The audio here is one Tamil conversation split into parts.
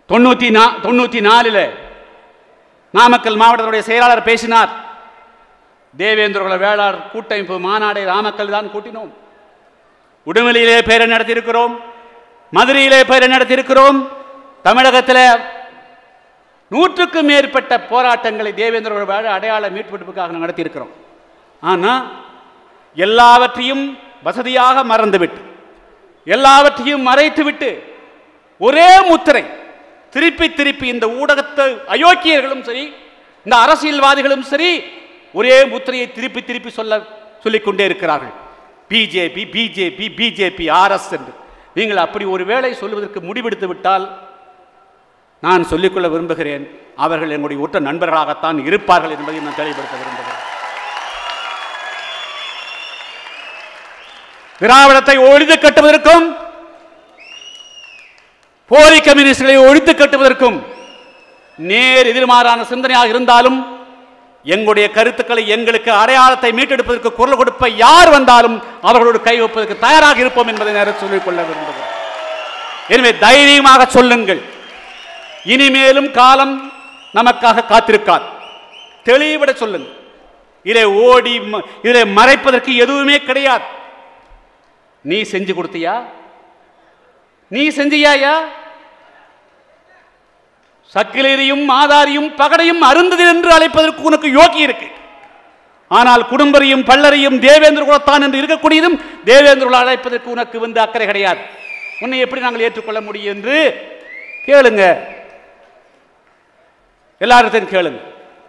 தொண்ணூத்தி நா தொண்ணூத்தி நாலில் நாமக்கல் மாவட்டத்துடைய செயலாளர் பேசினார் தேவேந்திரகுல வேளாளர் கூட்டமைப்பு மாநாடை நாமக்கல் தான் கூட்டினோம் உடுமலையிலே பேரை நடத்தியிருக்கிறோம் மதுரையிலே பேரை நடத்தியிருக்கிறோம் தமிழகத்தில் நூற்றுக்கும் மேற்பட்ட போராட்டங்களை தேவேந்திர வேள அடையாள மீட்பெடுப்புக்காக நடத்தியிருக்கிறோம் ஆனால் எல்லாவற்றையும் வசதியாக மறந்துவிட்டு எல்லாவற்றையும் மறைத்துவிட்டு ஒரே முத்திரை திருப்பி திருப்பி இந்த ஊடகத்தை அயோக்கியர்களும் சரி இந்த அரசியல்வாதிகளும் சரி ஒரே முத்திரையை திருப்பி திருப்பி சொல்ல சொல்லிக்கொண்டே இருக்கிறார்கள் பிஜேபி பிஜேபி பிஜேபி ஆர்எஸ் என்று நீங்கள் அப்படி ஒரு வேளை சொல்வதற்கு முடிவெடுத்து விட்டால் நான் சொல்லிக்கொள்ள விரும்புகிறேன் அவர்கள் என்னுடைய உற்ற நண்பர்களாகத்தான் இருப்பார்கள் என்பதை நான் தெளிவுபடுத்த விரும்புகிறேன் திராவிடத்தை ஒழித்து கட்டுவதற்கும் போலி கம்யூனிஸ்டுகளை ஒழித்து கட்டுவதற்கும் நேர் எதிர்மாறான சிந்தனையாக இருந்தாலும் எங்களுடைய கருத்துக்களை எங்களுக்கு அடையாளத்தை மீட்டெடுப்பதற்கு குரல் கொடுப்ப யார் வந்தாலும் அவர்களோடு கை வைப்பதற்கு தயாராக இருப்போம் என்பதை நேரம் சொல்லிக் கொள்ள விரும்புகிறேன் எனவே தைரியமாக சொல்லுங்கள் இனிமேலும் காலம் நமக்காக காத்திருக்காது தெளிவிட சொல்லுங்கள் இதை ஓடி ம- இதை மறைப்பதற்கு எதுவுமே கிடையாது நீ செஞ்சு கொடுத்தியா நீ செஞ்சியாயா சக்கிலேரியும் மாதாரியும் பகடையும் அருந்தது என்று அழைப்பதற்கு உனக்கு யோகி இருக்கு ஆனால் குடும்பரையும் பல்லரையும் தேவேந்திர குலத்தான் என்று இருக்கக்கூடியதும் தேவேந்திர குல அழைப்பதற்கு உனக்கு வந்து அக்கறை கிடையாது உன்னை எப்படி நாங்கள் ஏற்றுக்கொள்ள முடியும் என்று கேளுங்க எல்லார்த்தையும் கேளுங்க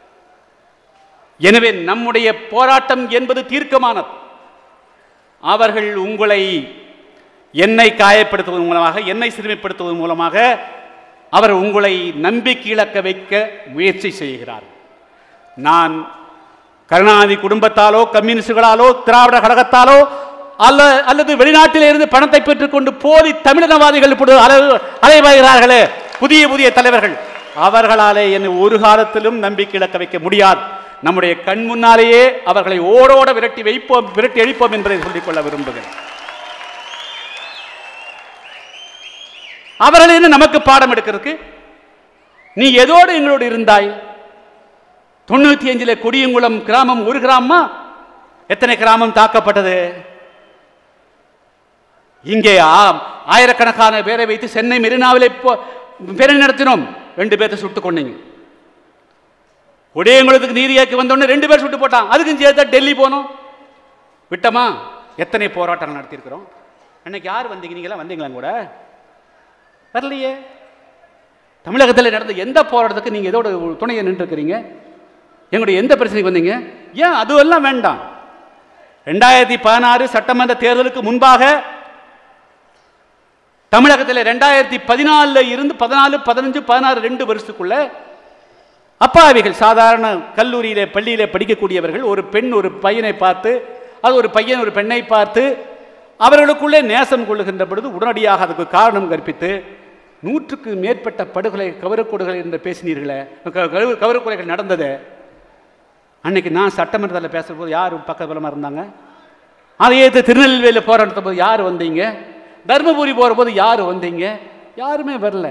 எனவே நம்முடைய போராட்டம் என்பது தீர்க்கமானது அவர்கள் உங்களை என்னை காயப்படுத்துவதன் மூலமாக என்னை சிறுமைப்படுத்துவதன் மூலமாக அவர் உங்களை நம்பிக்கை இழக்க வைக்க முயற்சி செய்கிறார் நான் கருணாநிதி குடும்பத்தாலோ கம்யூனிஸ்டுகளாலோ திராவிட கழகத்தாலோ அல்ல அல்லது வெளிநாட்டில் இருந்து பணத்தை பெற்றுக்கொண்டு போலி தமிழினவாதிகள் இப்பொழுது அலை- அலைவாய்கிறார்களே புதிய புதிய தலைவர்கள் அவர்களாலே என்னை ஒரு காலத்திலும் நம்பிக்கை இழக்க வைக்க முடியாது நம்முடைய கண் முன்னாலேயே அவர்களை ஓடோட விரட்டி வைப்போம் விரட்டி அழிப்போம் என்பதை சொல்லிக்கொள்ள விரும்புகிறேன் அவர்கள் என்ன நமக்கு பாடம் எடுக்கிறதுக்கு நீ எதோடு எங்களோடு இருந்தாய் தொண்ணூத்தி அஞ்சுல கொடியங்குளம் கிராமம் ஒரு கிராமமா எத்தனை கிராமம் தாக்கப்பட்டது இங்கே ஆ- ஆயிரக்கணக்கான பேரை வைத்து சென்னை மெரினாவிலே போ- பேரணி நடத்தினோம் ரெண்டு பேர்த்த சுட்டு கொண்டீங்க கொடியங்குளத்துக்கு நீதி கேட்க வந்தோடனே ரெண்டு பேர் சுட்டு போட்டான் அதுக்கும் சேர்த்தா டெல்லி போனோம் விட்டமா எத்தனை போராட்டங்கள் நடத்தியிருக்கிறோம் அன்னைக்கு யார் வந்தீங்க நீங்களாம் வந்தீங்களா கூட வரலையே தமிழகத்தில் நடந்த எந்த போராட்டத்துக்கு நீங்கள் எதோட துணையை நின்றுருக்கிறீங்க எங்களுடைய எந்த பிரச்சனைக்கு வந்தீங்க ஏன் அதுவெல்லாம் வேண்டாம் ரெண்டாயிரத்தி பதினாறு சட்டமன்ற தேர்தலுக்கு முன்பாக தமிழகத்தில் ரெண்டாயிரத்தி பதினாலுல இருந்து பதினாலு பதினஞ்சு பதினாறு ரெண்டு வருஷத்துக்குள்ள அப்பாவிகள் சாதாரண கல்லூரியிலே பள்ளியிலே படிக்கக்கூடியவர்கள் ஒரு பெண் ஒரு பையனை பார்த்து அது ஒரு பையன் ஒரு பெண்ணை பார்த்து அவர்களுக்குள்ளே நேசம் கொள்ளுகின்ற பொழுது உடனடியாக அதுக்கு காரணம் கற்பித்து நூற்றுக்கு மேற்பட்ட படுகொலை கவரக்கொடுகளை என்று பேசினீர்களே க- கவு- கவரக்கொலைகள் நடந்தது அன்னைக்கு நான் சட்டமன்றத்தில் பேசுகிற போது யார் பக்கபலமாக இருந்தாங்க அதை ஏற்று திருநெல்வேலியில் போராட்ட போது யார் வந்தீங்க தர்மபுரி போகிற போது யார் வந்தீங்க யாருமே வரல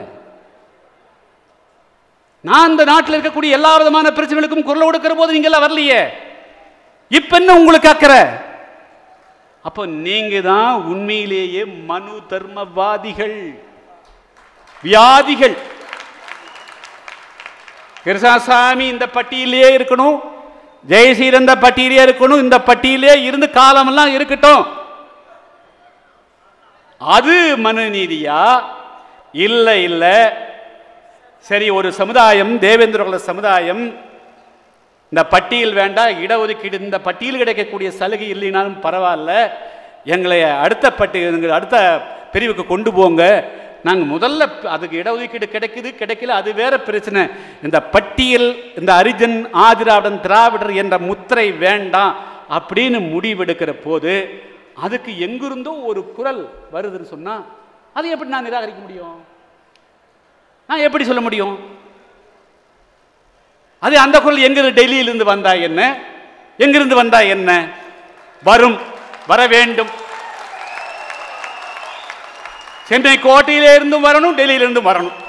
நான் இந்த நாட்டில் இருக்கக்கூடிய எல்லா விதமான பிரச்சனைகளுக்கும் குரல் கொடுக்கிற போது நீங்க எல்லாம் வரலையே இப்ப என்ன உங்களுக்கு அக்கறை அப்போ நீங்க தான் உண்மையிலேயே மனு தர்மவாதிகள் வியாதிகள் கிருஷ்ணசாமி இந்த பட்டியலே இருக்கணும் ஜெயசீரன் இந்த பட்டியலே இருக்கணும் இந்த பட்டியலே இருந்து காலமெல்லாம் இருக்கட்டும் அது மனு நீதியா இல்ல இல்ல சரி ஒரு சமுதாயம் தேவேந்திரகுல சமுதாயம் இந்த பட்டியல் வேண்டாம் இடஒதுக்கீடு இந்த பட்டியல் கிடைக்கக்கூடிய சலுகை இல்லைனாலும் பரவாயில்ல எங்களை அடுத்த பட்டி எங்களை அடுத்த பிரிவுக்கு கொண்டு போங்க நாங்கள் முதல்ல ப- அதுக்கு இடஒதுக்கீடு கிடைக்குது கிடைக்கல அது வேற பிரச்சனை இந்த பட்டியல் இந்த அரிஜன் ஆதிராவிடன் திராவிடர் என்ற முத்திரை வேண்டாம் அப்படின்னு முடிவெடுக்கிற போது அதுக்கு எங்கிருந்தோ ஒரு குரல் வருதுன்னு சொன்னா அதை எப்படி நான் நிராகரிக்க முடியும் நான் எப்படி சொல்ல முடியும் அது அந்த குரல் எங்கிருந்து டெல்லியிலிருந்து வந்தா என்ன எங்கிருந்து வந்தா என்ன வரும் வர வேண்டும் சென்னை கோட்டையிலே இருந்தும் வரணும் டெல்லியிலிருந்தும் வரணும்